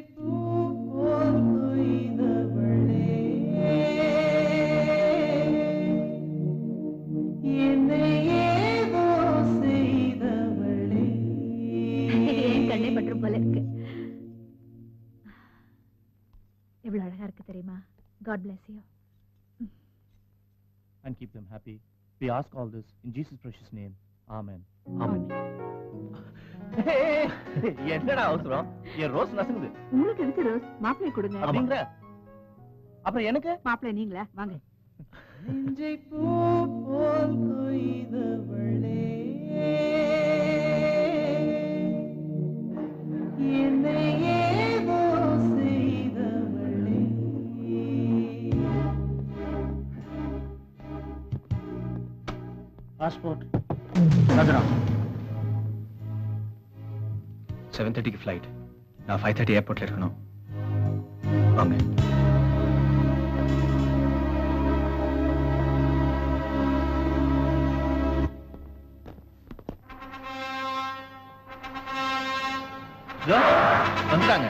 பூ போல் கொய்தவளே என்னை ஏதோ செய்தவளே என் கண்ணை பற்றும் போல இருக்கு எவ்வளவு அழகா இருக்கு தெரியுமா God bless you and keep them happy. We ask all this in Jesus' precious name. Amen. Amen. என்னடா அவசரம் என் ரோஸ் நசுங்குது உங்களுக்கு எதுக்கு ரோஸ் மாப்பிள்ளை கொடுங்க அப்படிங்கிற அப்புறம் எனக்கு மாப்பிள்ளை நீங்களா வாங்க நெஞ்சை பூ போல் கொய்தவளே என்னை ஏதோ செய்தவளே பாஸ்போர்ட் ராஜராம் செவன் தேர்ட்டிக்கு ஃப்ளைட் நான் ஃபைவ் தேர்ட்டி ஏர்போர்ட்ல இருக்கணும் வாங்க இதோ, வந்துட்டாங்க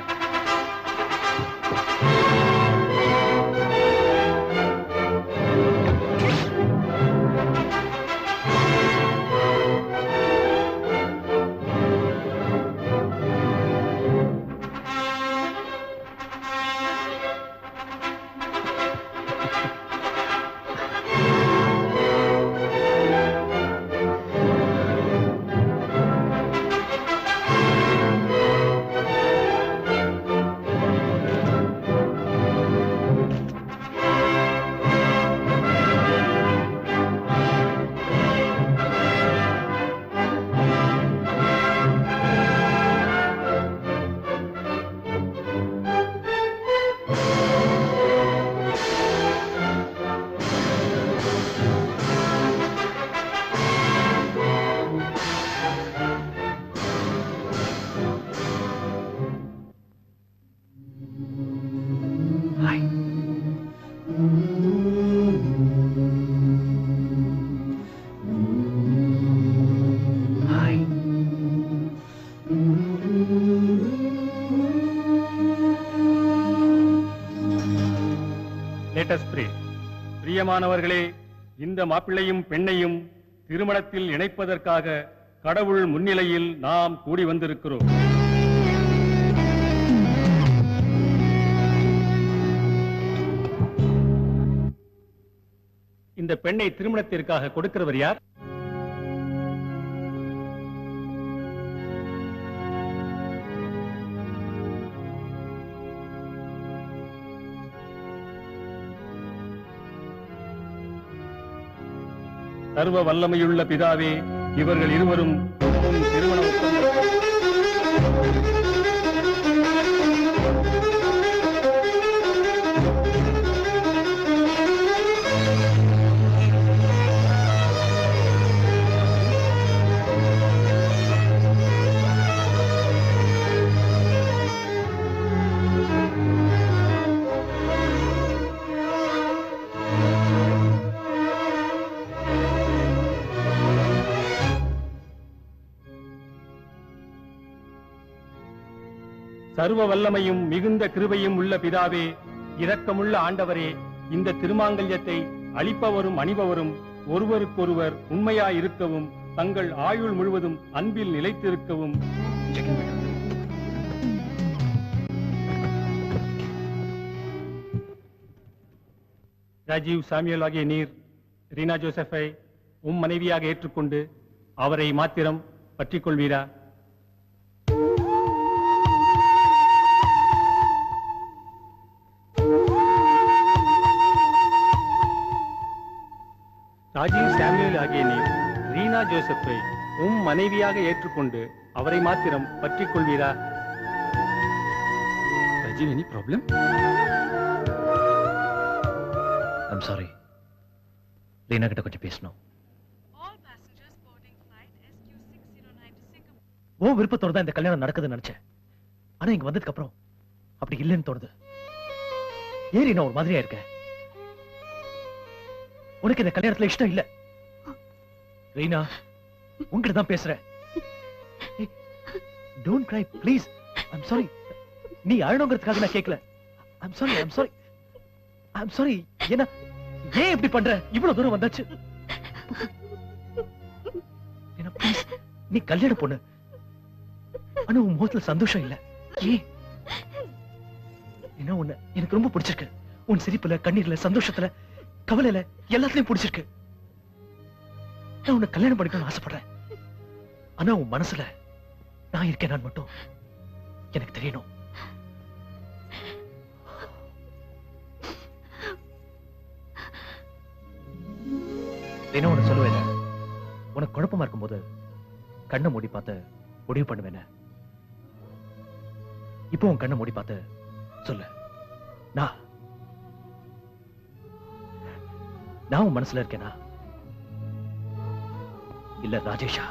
ஹாய் ஹாய் லேட்டஸ்ட் ப்ரே பிரியமானவர்களே இந்த மாப்பிள்ளையும் பெண்ணையும் திருமணத்தில் இணைப்பதற்காக கடவுள் முன்னிலையில் நாம் கூடி வந்திருக்கிறோம் இந்த பெண்ணை திருமணத்திற்காக கொடுக்கிறவர் யார் சர்வ வல்லமையுள்ள பிதாவே இவர்கள் இருவரும் உம் திருமண ஒப்பந்தம் சர்வ வல்லமையும் மிகுந்த கிருபையும் உள்ள பிதாவே இரக்கமுள்ள ஆண்டவரே இந்த திருமாங்கல்யத்தை அளிப்பவரும் அணிபவரும் ஒருவருக்கொருவர் உண்மையாயிருக்கவும் தங்கள் ஆயுள் முழுவதும் அன்பில் நிலைத்திருக்கவும் செகண்ட் மீட் ராஜீவ் சாமியல் ஆகிய நீர் ரீனா ஜோசஃபை உம் மனைவியாக ஏற்றுக்கொண்டு அவரை மாத்திரம் பற்றிக் கொள்வீரா ராஜீவ் சாமியல் ஆகிய நீர் ரீனா ஜோசப்பை உம் மனைவியாக ஏற்றுக்கொண்டு அவரை மாத்திரம் பற்றிக் கொள்வீரா Rajiv any problem I'm sorry Reena கிட்ட கொஞ்சம் பேசணும் ஓ விருப்பத்தோட தான் இந்த கல்யாணம் நடக்குதுன்னு நினைச்சேன் ஆனா இங்க வந்ததுக்கு அப்புறம் அப்படி இல்லைன்னு தோணுது ஏறி நான் ஒரு மாதிரியா இருக்கேன் உனக்கு இந்த கல்யாணத்துல இஷ்டம் இல்ல ரீனா உங்ககிட்ட தான் பேசுறேன் don't cry please I'm sorry நீ அழணுங்கிறதுக்காக நான் கேட்கல I'm sorry I'm sorry I'm sorry என்ன ஏன் இப்படி பண்ற இவ்வளவு தூரம் வந்தாச்சு என்ன ப்ளீஸ் நீ கல்யாண பொண்ணு ஆனா உன் முகத்துல சந்தோஷம் இல்ல ஏன் என்ன உன்ன எனக்கு ரொம்ப பிடிச்சிருக்கு உன் சிரிப்புல கண்ணீர்ல சந்தோஷத்துல கவலையில எல்லாத்துலயும் பிடிச்சிருக்கு நான் உன்னை கல்யாணம் பண்ணிக்கணும்னு ஆசைப்படுறேன் ஆனா உன் மனசுல நான் இருக்கேன் நான் மட்டும் எனக்கு தெரியணும் என்ன ஒண்ணு சொல்லுவேன் உனக்கு குழப்பமா இருக்கும்போது கண்ணை மூடி பார்த்து முடிவு பண்ணுவேன இப்போ உன் கண்ணை மூடி பார்த்து சொல்லு நான் நான் உன் மனசுல இருக்கேனா இல்ல ராஜேஷா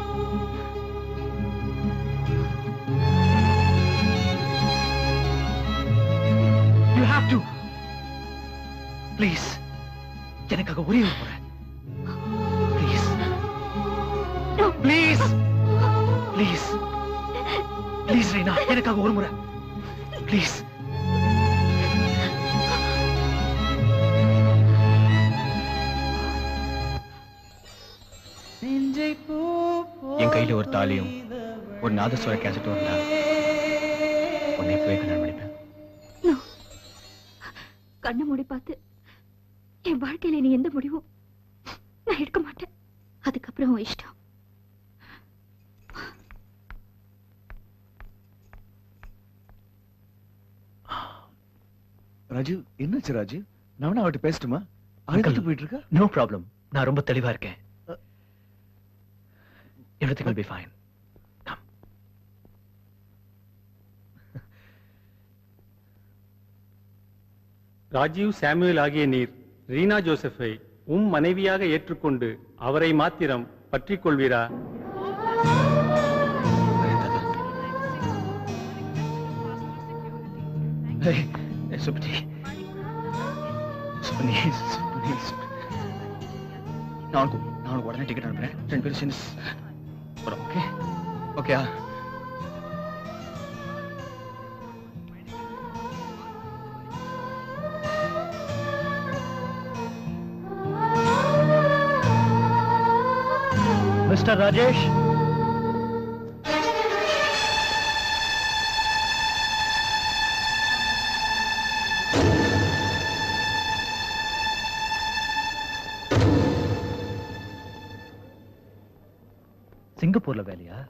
யூ ஹாவ் டு ப்ளீஸ் எனக்காக ஒரே ஒரு முறை please please please please Reena எனக்காக ஒரு முறை ப்ளீஸ் நெஞ்சை பூ என் கையில ஒரு தாலியும் ஒரு நாதஸ்வர கேசட்டும் இருந்தா உன்னை இப்பவே கல்யாணம் பண்ணிப்பேன் கண்ணை மூடி பார்த்து என் வாழ்க்கையில நீ எந்த முடிவும் நான் எடுக்க மாட்டேன் அதுக்கப்புறம் உன் இஷ்டம் ராஜு என்னாச்சு ராஜு நான் வேணா அவட்ட பேசட்டுமா Uncle. அழுதுட்டு போயிட்டு இருக்கா நோ ப்ராப்ளம் நான் ரொம்ப தெளிவா இருக்கேன் everything will be fine come Rajiv Samuel ஆகிய நீர் ரீனா ஜோசஃபை உம் மனைவியாக ஏற்றுக்கொண்டு அவரை மாத்திரம் பற்றிக் கொள்வீரா Hey, hey, சுப்னி சுப்னி சுப்னி சுப்னி. நான் உனக்கு நான் உனக்கு உடனே டிக்கெட் அனுப்புறேன் ரெண்டு பேரும் சேர்ந்து போறோம் ஓகே ஓகேயா மிஸ்டர் ராஜேஷ் சிங்கப்பூர்ல வேலையா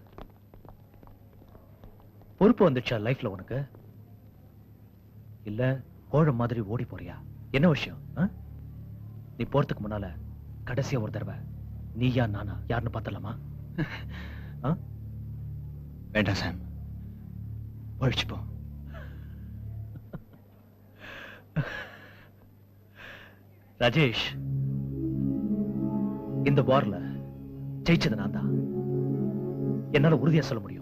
பொறுப்பு வந்துச்சா லைஃப்ல உனக்கு இல்ல கோழ மாதிரி ஓடி போறியா என்ன விஷயம் ஆ? நீ போறதுக்கு முன்னால கடைசியா ஒரு தடவை நீயா நானா யாருன்னு பார்த்தலாமா வேண்டாம் சாம் ஒழிச்சுப்போம் ராஜேஷ் இந்த வார்ல ஜெயிச்சது நான் தான் என்னால உறுதியா சொல்ல முடியும்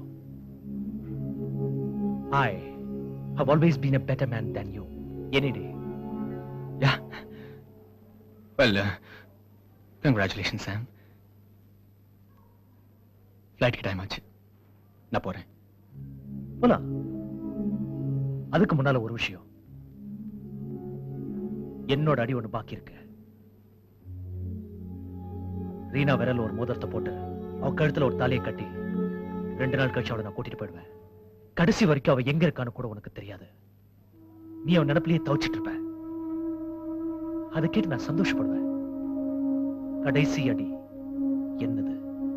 I have always been a better man than you any day yeah well congratulation Sam ஃப்ளைட்க்கு டைம் ஆச்சு நான் போறேன் போலாம் அதுக்கு முன்னால ஒரு விஷயம் என்னோட அடி ஒண்ணு பாக்கி இருக்கு ரீனா விரல் ஒரு மோதிரத்தை போட்டு அவ கழுத்துல ஒரு தாலியை கட்டி ரெண்டு நாள் கழிச்சு அவளை நான் கூட்டிட்டு போயிடுவேன் கடைசி வரைக்கும் அவ எங்க இருக்கான்னு கூட உனக்கு தெரியாது நீ அவன் நினப்பிலேயே தவிச்சிட்டு இருப்ப அதை கேட்டு நான் சந்தோஷப்படுவேன் கடைசி அடி என்னது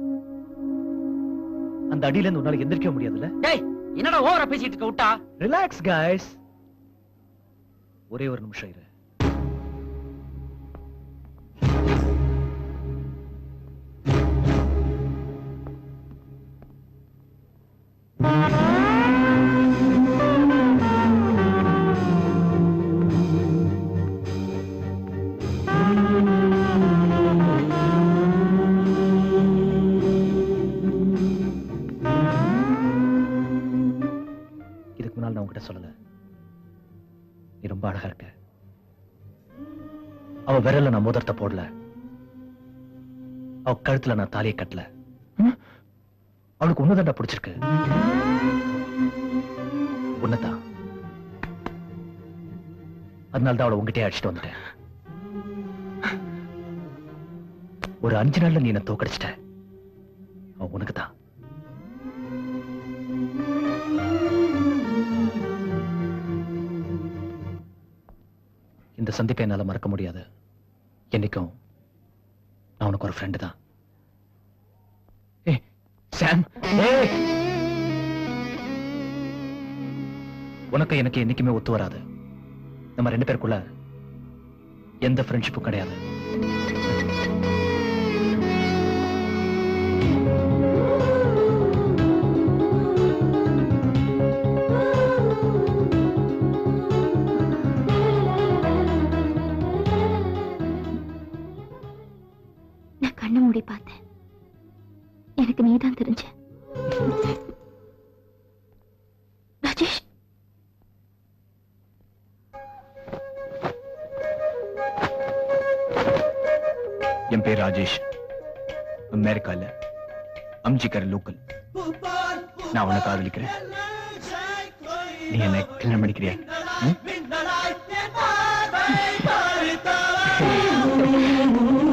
அந்த அடியில இருந்து உன்னால எந்திரிக்க முடியாதுல்ல டேய் என்னடா ஓவரா பேசிட்டு இருக்க விட்டா ரிலாக்ஸ் guys ஒரே ஒரு நிமிஷம் இரு இதுக்கு முன்னால் நான் உன்கிட்ட சொல்லல நீ ரொம்ப அழகா இருக்க அவ விரல்ல நான் முதர்த்த போடல அவ கழுத்துல நான் தாலியை கட்டல ம்? அவளுக்கு உன்னதாண்டா பிடிச்சிருக்கு உன்னதான் அதனால தான் அவளை உங்ககிட்டயே அடிச்சுட்டு வந்துட்டேன் ஒரு அஞ்சு நாள்ல நீ என்ன தோக்கடிச்சிட்ட அவன் உனக்கு தான் இந்த சந்திப்பை என்னால மறக்க முடியாது என்னைக்கும் நான் உனக்கு ஒரு ஃப்ரெண்டு தான் ஏய் சாம் ஏய் உனக்கு எனக்கு என்னைக்குமே ஒத்து வராது நம்ம ரெண்டு பேருக்குள்ள எந்த ஃப்ரெண்ட்ஷிப்பும் கிடையாது நான் கண்ணை மூடி பார்த்தேன் எனக்கு நீதான் தெரிஞ்ச ராஜேஷ் என் பேர் ராஜேஷ் அமெரிக்கால அம்ஜிக்கர் லோக்கல் நான் உன்னை காதலிக்கிறேன் நீ என்ன கல்யாணம் பண்ணிக்கிறியா ம்? Thank you.